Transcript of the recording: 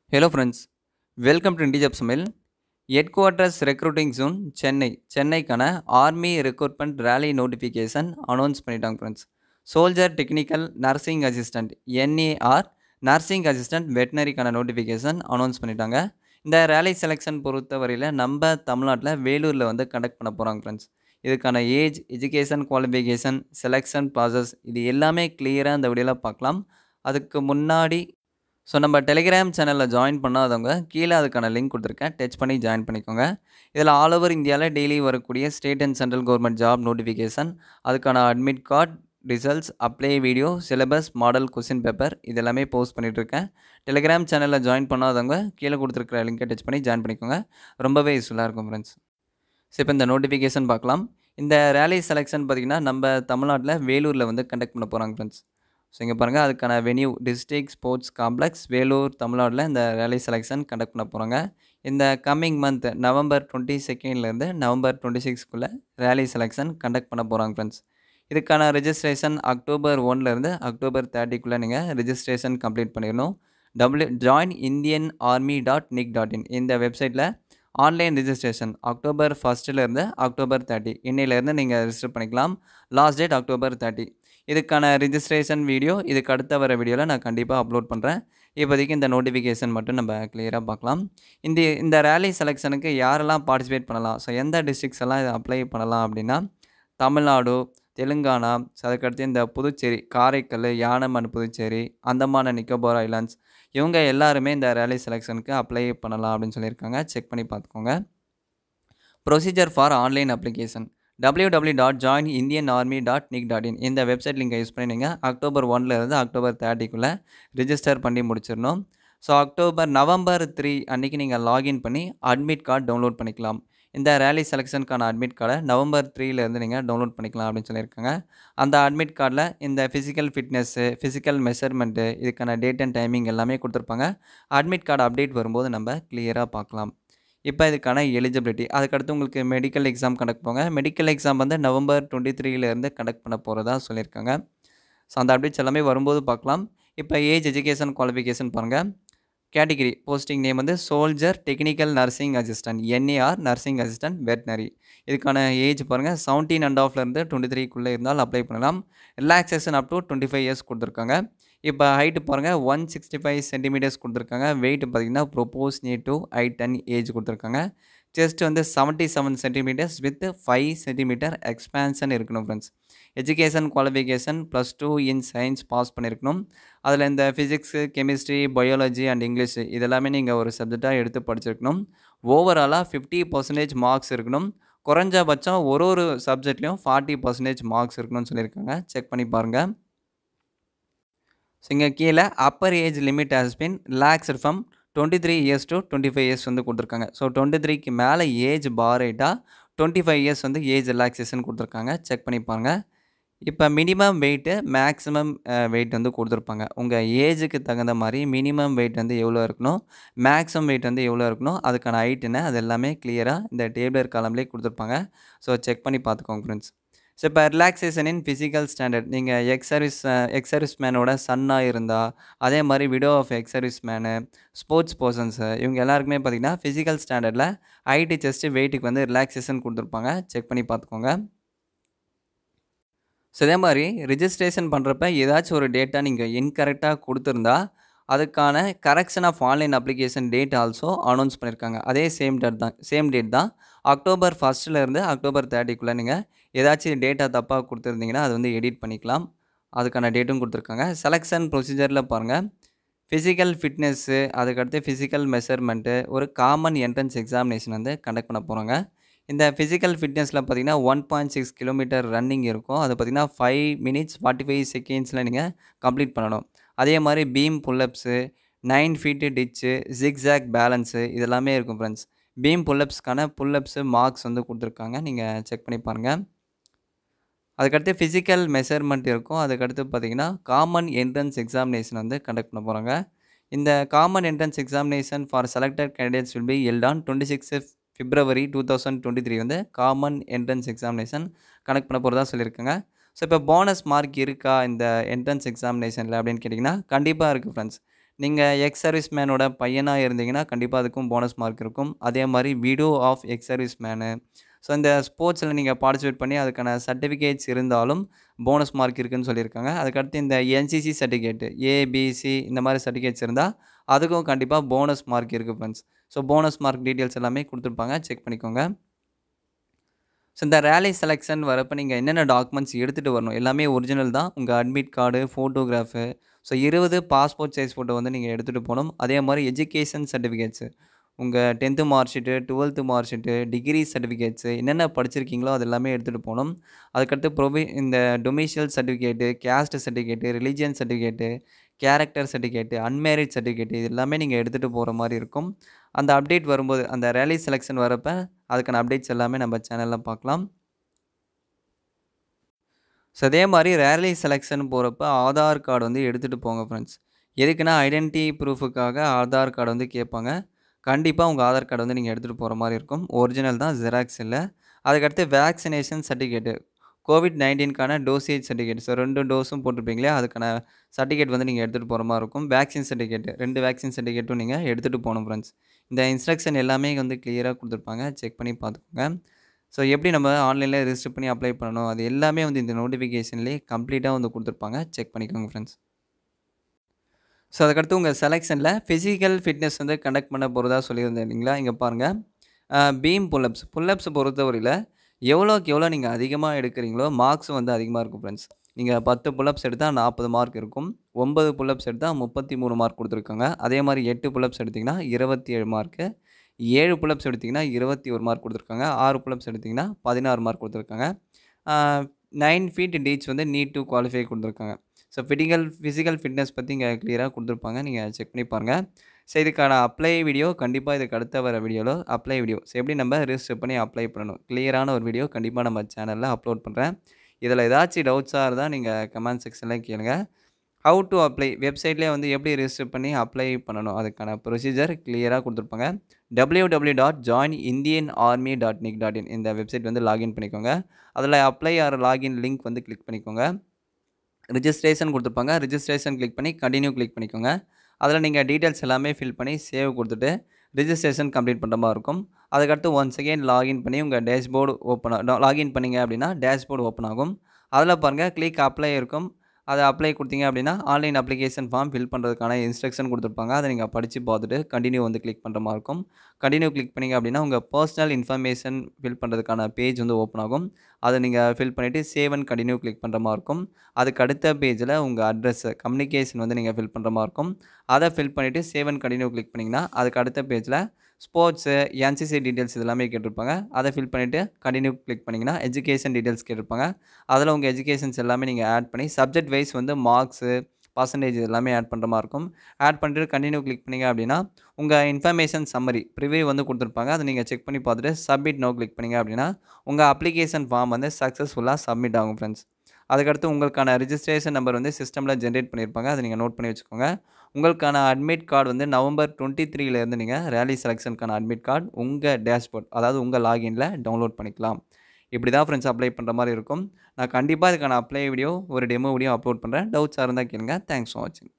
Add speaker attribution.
Speaker 1: hello friends welcome to இண்டிஜப் சமையல் headquarters recruiting zone Chennai சென்னைக்கான army recruitment rally notification announce பண்ணிட்டாங்க friends soldier technical nursing assistant NAR nursing assistant வெட்டினரிக்கான notification announce பண்ணிட்டாங்க இந்த rally selection பொறுத்தவரையில் நம்ம தமிழ்நாட்டில் வேலூரில் வந்து கண்டக்ட் பண்ண போகிறாங்க ஃப்ரெண்ட்ஸ் இதுக்கான age education qualification selection process இது எல்லாமே கிளியராக இந்த வீடியோவில் பார்க்கலாம் அதுக்கு முன்னாடி ஸோ நம்ம டெலிகிராம் சேனலில் ஜாயின் பண்ணாதவங்க கீழே அதுக்கான லிங்க் கொடுத்துருக்கேன் டச் பண்ணி ஜாயின் பண்ணிக்கோங்க இதில் ஆல் ஓவர் இந்தியாவில் டெய்லி வரக்கூடிய state and central government job notification அதுக்கான admit card results apply video syllabus model question paper இது எல்லாமே போஸ்ட் பண்ணிகிட்ருக்கேன் டெலிகிராம் சேனலில் ஜாயின் பண்ணாதவங்க கீழே கொடுத்துருக்குற லிங்கை டச் பண்ணி ஜாயின் பண்ணிக்கோங்க ரொம்பவே யூஸ்ஃபுல்லாக இருக்கும் ஃப்ரெண்ட்ஸ் ஸோ இப்போ இந்த நோட்டிஃபிகேஷன் பார்க்கலாம் இந்த ரேலி செலெக்ஷன் பார்த்திங்கன்னா நம்ம தமிழ்நாட்டில் வேலூரில் வந்து கண்டக்ட் பண்ண போகிறாங்க ஃப்ரெண்ட்ஸ் ஸோ இங்கே பாருங்கள் அதுக்கான venue district sports complex Vellore தமிழ்நாட்டில் இந்த ரேலி செலெக்ஷன் கண்டக்ட் பண்ண போகிறாங்க இந்த கம்மிங் மந்த் நவம்பர் டுவெண்ட்டி செகண்ட்லேருந்து நவம்பர் டுவெண்ட்டி சிக்ஸ்க்குள்ளே ரேலி செலெக்ஷன் கண்டக்ட் பண்ண போகிறாங்க ஃப்ரெண்ட்ஸ் இதுக்கான ரெஜிஸ்ட்ரேஷன் அக்டோபர் ஒன்லேருந்து அக்டோபர் தேர்ட்டிக்குள்ளே நீங்கள் ரெஜிஸ்ட்ரேஷன் கம்ப்ளீட் பண்ணிடணும் W join Indian army dot nic dot in இந்த வெப்சைட்டில் ஆன்லைன் ரிஜிஸ்ட்ரேஷன் அக்டோபர் ஃபஸ்ட்டிலேருந்து அக்டோபர் தேர்ட்டி இன்னையிலேருந்து நீங்கள் ரிஜிஸ்டர் பண்ணிக்கலாம் லாஸ்ட் டேட் அக்டோபர் தேர்ட்டி இதுக்கான ரிஜிஸ்ட்ரேஷன் வீடியோ இதுக்கு அடுத்த வர வீடியோவில் நான் கண்டிப்பாக அப்லோட் பண்ணுறேன் இப்போதைக்கு இந்த நோட்டிஃபிகேஷன் மட்டும் நம்ம கிளியராக பார்க்கலாம் இந்த இந்த ரேலி செலெக்ஷனுக்கு யாரெல்லாம் பார்ட்டிசிபேட் பண்ணலாம் ஸோ எந்த டிஸ்ட்ரிக்ஸ் எல்லாம் இதை அப்ளை பண்ணலாம் அப்படின்னா தமிழ்நாடு தெலுங்கானா ஸோ அதுக்கடுத்து இந்த புதுச்சேரி காரைக்கல் யானமன் புதுச்சேரி அந்தமான நிக்கோபார் ஐலாண்ட்ஸ் இவங்க எல்லாருமே இந்த ரேலி செலெக்ஷனுக்கு அப்ளை பண்ணலாம் அப்படின்னு சொல்லியிருக்காங்க செக் பண்ணி பார்த்துக்கோங்க procedure for online application W W dot join Indian army dot nic dot in இந்த வெப்சைட் லிங்கை யூஸ் பண்ணி நீங்கள் அக்டோபர் ஒன்லேருந்து அக்டோபர் தேர்ட்டிக்குள்ளே ரிஜிஸ்டர் பண்ணி முடிச்சிடணும் ஸோ அக்டோபர் நவம்பர் த்ரீ அன்றைக்கி நீங்கள் லாகின் பண்ணி அட்மிட் கார்டு டவுன்லோட் பண்ணிக்கலாம் இந்த ரேலி செலெக்ஷனுக்கான அட்மிட் கார்டை நவம்பர் த்ரீலேருந்து நீங்கள் டவுன்லோட் பண்ணிக்கலாம் அப்படின்னு சொல்லியிருக்காங்க அந்த அட்மிட் கார்டில் இந்த ஃபிசிக்கல் ஃபிட்னஸ்ஸு ஃபிசிக்கல் மெஷர்மெண்ட்டு இதுக்கான டேட் அண்ட் டைமிங் எல்லாமே கொடுத்துருப்பாங்க அட்மிட் கார்டு அப்டேட் வரும்போது நம்ம கிளியராக பார்க்கலாம் இப்போ இதுக்கான எலிஜிபிலிட்டி அதுக்கடுத்து உங்களுக்கு மெடிக்கல் எக்ஸாம் கண்டக்ட் போங்க மெடிக்கல் எக்ஸாம் வந்து நவம்பர் டுவெண்ட்டி த்ரீலேருந்து கண்டக்ட் பண்ண போகிறதா சொல்லியிருக்காங்க ஸோ அந்த அப்டேட்ஸ் எல்லாமே வரும்போது பார்க்கலாம் இப்போ ஏஜ் எஜுகேஷன் குவாலிஃபிகேஷன் பாருங்கள் கேட்டகிரி போஸ்டிங் நேம் வந்து soldier technical nursing assistant NAR nursing assistant veterinary இதுக்கான ஏஜ் பாருங்கள் செவன்டீன் அண்ட் ஆஃப்லேருந்து டுவெண்ட்டி த்ரீக்குள்ளே இருந்தால் அப்ளை பண்ணலாம் relaxation up to twenty five years கொடுத்துருக்காங்க இப்போ ஹைட்டு பாருங்கள் ஒன் சிக்ஸ்டி ஃபைவ் சென்டிமீட்டர்ஸ் கொடுத்துருக்காங்க வெயிட் பார்த்திங்கன்னா proportionate to height and age கொடுத்துருக்காங்க செஸ்ட் வந்து seventy seven centimetres with five centimetre expansion இருக்கணும் friends education qualification plus two இன் science pass பண்ணியிருக்கணும் அதில் இந்த physics chemistry biology and English இதெல்லாமே நீங்கள் ஒரு சப்ஜெக்டாக எடுத்து படிச்சிருக்கணும் ஓவராலாக ஃபிஃப்டி பர்சன்டேஜ் மார்க்ஸ் இருக்கணும் குறைஞ்சபட்சம் ஒரு ஒரு சப்ஜெக்ட்லேயும் ஃபார்ட்டி பர்சன்டேஜ் மார்க்ஸ் இருக்கணும்னு சொல்லியிருக்காங்க செக் பண்ணி பாருங்கள் ஸோ இங்கே கீழே upper age limit has been relaxed from twenty three years to twenty five years வந்து கொடுத்துருக்காங்க ஸோ டுவெண்ட்டி த்ரீக்கு மேலே ஏஜ் பாரேட்டாக டுவெண்ட்டி ஃபைவ் இயர்ஸ் வந்து ஏஜ் ரிலாக்ஸேஷன் கொடுத்துருக்காங்க செக் பண்ணி பாருங்கள் இப்போ மினிமம் வெயிட்டு மேக்ஸிமம் வெயிட் வந்து கொடுத்துருப்பாங்க உங்கள் ஏஜுக்கு தகுந்த மாதிரி மினிமம் வெயிட் வந்து எவ்வளோ இருக்கணும் மேக்ஸிமம் வெயிட் வந்து எவ்வளோ இருக்கணும் அதுக்கான ஹைட் என்ன அது எல்லாமே கிளியராக இந்த டேபிளர் காலம்லேயே கொடுத்துருப்பாங்க ஸோ செக் பண்ணி பார்த்துக்கோங்க ஃப்ரெண்ட்ஸ் ஸோ இப்போ ரிலாக்ஸேஷன் இன் ஃபிசிக்கல் ஸ்டாண்டர்ட் நீங்கள் எக்ஸ் சர்வீஸ் எக்ஸ் சர்வீஸ் மேனோட சன்னாக இருந்தால் அதே மாதிரி widow of ex service man sports persons இவங்க எல்லாருக்குமே பார்த்திங்கன்னா ஃபிசிக்கல் ஸ்டாண்டர்டில் ஹைட்டு செஸ்ட்டு வெயிட்டுக்கு வந்து ரிலாக்ஸேஷன் கொடுத்துருப்பாங்க செக் பண்ணி பார்த்துக்கோங்க ஸோ இதே மாதிரி ரிஜிஸ்ட்ரேஷன் பண்ணுறப்ப ஏதாச்சும் ஒரு டேட்டா நீங்கள் இன்கரெக்டாக கொடுத்துருந்தா அதுக்கான correction of online application date also announce பண்ணியிருக்காங்க அதே சேம் டேட் தான் சேம் டேட் தான் அக்டோபர் ஃபஸ்ட்டிலேருந்து அக்டோபர் தேர்ட்டிக்குள்ளே நீங்கள் ஏதாச்சும் டேட்டா தப்பாக கொடுத்துருந்தீங்கன்னா அது வந்து எடிட் பண்ணிக்கலாம் அதுக்கான டேட்டும் கொடுத்துருக்காங்க செலெக்ஷன் ப்ரொசீஜரில் பாருங்கள் ஃபிசிக்கல் ஃபிட்னஸ்ஸு அதுக்கடுத்து ஃபிசிக்கல் மெஷர்மெண்ட்டு ஒரு காமன் என்ட்ரன்ஸ் எக்ஸாமினேஷன் வந்து கண்டக்ட் பண்ண போகிறாங்க இந்த ஃபிசிக்கல் ஃபிட்னஸில் பார்த்தீங்கன்னா one point six kilometre running இருக்கும் அது பார்த்திங்கன்னா ஃபைவ் மினிட்ஸ் ஃபார்ட்டி ஃபைவ் செகண்ட்ஸில் நீங்கள் கம்ப்ளீட் பண்ணணும் அதே மாதிரி beam pullups nine feet ditch zigzag balance இதெல்லாமே இருக்கும் ஃப்ரெண்ட்ஸ் பீம் புல்லப்ஸ்க்கான புல்லப்ஸு மார்க்ஸ் வந்து கொடுத்துருக்காங்க நீங்கள் செக் பண்ணி பாருங்கள் அதுக்கடுத்து ஃபிசிக்கல் மெஷர்மெண்ட் இருக்கும் அதுக்கடுத்து பார்த்திங்கன்னா காமன் என்ட்ரன்ஸ் எக்ஸாமினேஷன் வந்து கண்டக்ட் பண்ண போகிறாங்க இந்த common entrance examination for selected candidates will be held on twenty six February two thousand twenty three வந்து காமன் என்ட்ரன்ஸ் எக்ஸாமினேஷன் கனெக்ட் பண்ண போகிறதா சொல்லியிருக்காங்க ஸோ இப்போ போனஸ் மார்க் இருக்கா இந்த என்ட்ரன்ஸ் எக்ஸாமினேஷனில் அப்படின்னு கேட்டிங்கன்னா கண்டிப்பாக இருக்குது ஃப்ரெண்ட்ஸ் நீங்கள் எக்ஸ் சர்வீஸ் மேனோட பையனாக இருந்தீங்கன்னா கண்டிப்பாக அதுக்கும் போனஸ் மார்க் இருக்கும் அதே மாதிரி widow of ex service man so இந்த ஸ்போர்ட்ஸில் நீங்கள் பார்ட்டிசிபேட் பண்ணி அதுக்கான சர்டிஃபிகேட்ஸ் இருந்தாலும் போனஸ் மார்க் இருக்குதுன்னு சொல்லியிருக்காங்க அதுக்கடுத்து இந்த என்சிசி சர்டிஃபிகேட்டு ஏபிசி இந்த மாதிரி சர்டிஃபிகேட்ஸ் இருந்தால் அதுக்கும் கண்டிப்பாக போனஸ் மார்க் இருக்குது friends so bonus mark details எல்லாமே கொடுத்துருப்பாங்க செக் பண்ணிக்கோங்க ஸோ இந்த ரேலி செலெக்ஷன் வரப்போ நீங்கள் என்னென்ன டாக்குமெண்ட்ஸ் எடுத்துகிட்டு வரணும் எல்லாமே ஒரிஜினல் தான் உங்கள் அட்மிட் கார்டு ஃபோட்டோகிராஃபு ஸோ இருபது பாஸ்போர்ட் சைஸ் ஃபோட்டோ வந்து நீங்கள் எடுத்துகிட்டு போகணும் அதே மாதிரி எஜுகேஷன் சர்டிஃபிகேட்ஸு உங்கள் tenth mark sheet twelfth mark sheet degree certificates என்னென்ன படிச்சிருக்கீங்களோ அது எல்லாமே எடுத்துகிட்டு போகணும் அதுக்கடுத்து ப்ரொவி இந்த domicile certificate caste certificate religion certificate character certificate unmarried certificate இது எல்லாமே நீங்கள் எடுத்துகிட்டு போகிற மாதிரி இருக்கும் அந்த அப்டேட் வரும்போது அந்த ரேலி செலெக்ஷன் வரப்போ அதுக்கான அப்டேட்ஸ் எல்லாமே நம்ம சேனலில் பார்க்கலாம் ஸோ அதே மாதிரி ரேலி செலெக்ஷன் போகிறப்ப ஆதார் கார்டு வந்து எடுத்துகிட்டு போங்க ஃப்ரெண்ட்ஸ் எதுக்குன்னா ஐடென்டிட்டி ப்ரூஃபுக்காக ஆதார் கார்டு வந்து கேட்பாங்க கண்டிப்பாக உங்கள் ஆதார் கார்டு வந்து நீங்கள் எடுத்துகிட்டு போகிற மாதிரி இருக்கும் ஒரிஜினல் தான் ஜெராக்ஸ் இல்லை அதுக்கடுத்து வேக்சினேஷன் சர்டிஃபிகேட்டு கோவிட் நைன்டீன்கான டோசேஜ் சர்டிஃபிகேட் ஸோ ரெண்டு டோஸும் போட்டிருப்பீங்களே அதுக்கான சர்டிஃபிகேட் வந்து நீங்கள் எடுத்துகிட்டு போகிற மாதிரி இருக்கும் வேக்சின் சர்டிஃபிகேட் ரெண்டு வேக்சின் சர்டிஃபிகேட்டும் நீங்கள் எடுத்துகிட்டு போகணும் ஃப்ரெண்ட்ஸ் இந்த இன்ஸ்ட்ரக்ஷன் எல்லாமே வந்து கிளியராக கொடுத்துருப்பாங்க செக் பண்ணி பார்த்துக்கோங்க ஸோ எப்படி நம்ம ஆன்லைனில் ரிஜிஸ்டர் பண்ணி அப்ளை பண்ணணும் அது எல்லாமே வந்து இந்த நோட்டிஃபிகேஷன்லேயே கம்ப்ளீட்டாக வந்து கொடுத்துருப்பாங்க செக் பண்ணிக்கோங்க ஃப்ரெண்ட்ஸ் ஸோ அதுக்கடுத்து உங்கள் செலெக்ஷனில் ஃபிசிக்கல் ஃபிட்னஸ் வந்து கண்டக்ட் பண்ண போகிறதா சொல்லியிருந்தேன் இல்லைங்களா இங்கே பாருங்கள் பீம் புல்லப்ஸ் புல்லப்ஸ் பொறுத்தவரையில் எவ்வளோக்கு எவ்வளோ நீங்கள் அதிகமாக எடுக்கிறீங்களோ மார்க்ஸ் வந்து அதிகமாக இருக்கும் ஃப்ரெண்ட்ஸ் நீங்கள் பத்து புல்லப்ஸ் எடுத்தால் நாற்பது மார்க் இருக்கும் ஒன்பது புல்லப்ஸ் எடுத்தால் முப்பத்தி மூணு மார்க் கொடுத்துருக்காங்க அதே மாதிரி எட்டு புல்லப்ஸ் எடுத்திங்கன்னா இருபத்தி ஏழு மார்க்கு ஏழு புல்லப்ஸ் எடுத்திங்கன்னா இருபத்தி ஒரு மார்க் கொடுத்துருக்காங்க ஆறு புல்லப்ஸ் எடுத்திங்கன்னா பதினாறு மார்க் கொடுத்துருக்காங்க நைன் ஃபீட் டீச் வந்து நீட் டு குவாலிஃபை கொடுத்துருக்காங்க ஸோ ஃபிட்டிக்கல் ஃபிசிக்கல் ஃபிட்னஸ் பற்றி இங்கே கிளியராக கொடுத்துருப்பாங்க நீங்கள் செக் பண்ணி பாருங்கள் ஸோ இதுக்கான அப்ளை வீடியோ கண்டிப்பாக இதுக்கு அடுத்த வர வீடியோவில் அப்ளை வீடியோ ஸோ எப்படி நம்ம ரிஜிஸ்டர் பண்ணி அப்ளை பண்ணணும் கிளியரான ஒரு வீடியோ கண்டிப்பாக நம்ம சேனலில் அப்லோட் பண்ணுறேன் இதில் ஏதாச்சும் டவுட்ஸாக இருந்தால் நீங்கள் கமெண்ட் செக்ஷனில் கேளுங்க ஹவு டு அப்ளை வெப்சைட்லேயே வந்து எப்படி ரிஜிஸ்டர் பண்ணி அப்ளை பண்ணணும் அதுக்கான ப்ரொசீஜர் கிளியராக கொடுத்துருப்பாங்க W W dot join Indian army dot nic dot in இந்த வெப்சைட் வந்து லாகின் பண்ணிக்கோங்க அதில் அப்ளை ஆர் லாகின் லிங்க் வந்து கிளிக் பண்ணிக்கோங்க ரிஜிஸ்ட்ரேஷன் கொடுத்துருப்பாங்க ரிஜிஸ்ட்ரேஷன் கிளிக் பண்ணி கண்டினியூ கிளிக் பண்ணிக்கோங்க அதில் நீங்கள் டீட்டெயில்ஸ் எல்லாமே ஃபில் பண்ணி சேவ் கொடுத்துட்டு ரிஜிஸ்ட்ரேஷன் கம்ப்ளீட் பண்ணுற மாதிரி இருக்கும் அதுக்கடுத்து ஒன்ஸ் அகெயின் லாகின் பண்ணி உங்கள் டேஷ்போர்டு ஓப்பன் லாகின் பண்ணிங்க அப்படின்னா டேஷ்போர்டு ஓப்பன் ஆகும் அதில் பாருங்கள் கிளிக் அப்ளை இருக்கும் அதை அப்ளை கொடுத்தீங்க அப்படின்னா ஆன்லைன் அப்ளிகேஷன் ஃபார்ம் ஃபில் பண்ணுறதுக்கான இன்ஸ்ட்ரக்ஷன் கொடுத்துருப்பாங்க அதை நீங்கள் படித்து பார்த்துட்டு கண்டினியூ வந்து கிளிக் பண்ணுற மாதிரி இருக்கும் கண்டினியூ கிளிக் பண்ணிங்க அப்படின்னா உங்கள் பர்சனல் இன்ஃபர்மேஷன் ஃபில் பண்ணுறதுக்கான பேஜ் வந்து ஓப்பன் ஆகும் அதை நீங்கள் ஃபில் பண்ணிவிட்டு சேவ் அண்ட் கண்டினியூ கிளிக் பண்ணுற மாதிரி இருக்கும் அதுக்கு அடுத்த பேஜில் உங்கள் அட்ரஸு கம்யூனிகேஷன் வந்து நீங்கள் ஃபில் பண்ணுற மாதிரி இருக்கும் அதை ஃபில் பண்ணிவிட்டு சேவ் அண்ட் கண்டினியூ கிளிக் பண்ணிங்கன்னா அதுக்கு அடுத்த பேஜில் ஸ்போர்ட்ஸு என்சிசி டீட்டெயில்ஸ் இதெல்லாமே கேட்டிருப்பாங்க அதை ஃபில் பண்ணிவிட்டு கண்டினியூ கிளிக் பண்ணிங்கன்னா எஜுகேஷன் டீட்டெயில்ஸ் கேட்டிருப்பாங்க அதில் உங்கள் எஜுகேஷன்ஸ் எல்லாமே நீங்கள் ஆட் பண்ணி சப்ஜெக்ட் வைஸ் வந்து மார்க்ஸு பர்சன்டேஜ் எல்லாமே ஆட் பண்ணுற மாதிரி இருக்கும் ஆட் பண்ணிட்டு கண்டினியூ கிளிக் பண்ணிங்க அப்படின்னா உங்கள் இன்ஃபர்மேஷன் சம்மரி ப்ரிவியூ வந்து கொடுத்துருப்பாங்க அதை நீங்கள் செக் பண்ணி பார்த்துட்டு சப்மிட் நோ கிளிக் பண்ணிங்க அப்படின்னா உங்கள் அப்ளிகேஷன் ஃபார்ம் வந்து சக்ஸஸ்ஃபுல்லாக சப்மிட் ஆகும் ஃப்ரெண்ட்ஸ் அதுக்கடுத்து உங்களுக்கான ரிஜிஸ்ட்ரேஷன் நம்பர் வந்து சிஸ்டமில் ஜென்ரேட் பண்ணியிருப்பாங்க அதை நீங்கள் நோட் பண்ணி வச்சுக்கோங்க உங்களுக்கான அட்மிட் கார்டு வந்து நவம்பர் டுவெண்ட்டி த்ரீலேருந்து நீங்கள் ரேலி செலெக்ஷனுக்கான அட்மிட் கார்டு உங்கள் டேஷ்போர்ட் அதாவது உங்கள் லாகினில் டவுன்லோட் பண்ணிக்கலாம் இப்படி தான் ஃப்ரெண்ட்ஸ் அப்ளை பண்ணுற மாதிரி இருக்கும் நான் கண்டிப்பாக இதுக்கான அப்ளை வீடியோ ஒரு டெமோ வீடியோ அப்லோட் பண்ணுறேன் டவுட்ஸாக இருந்தால் கேளுங்க தேங்க்ஸ் ஃபார் வாட்சிங்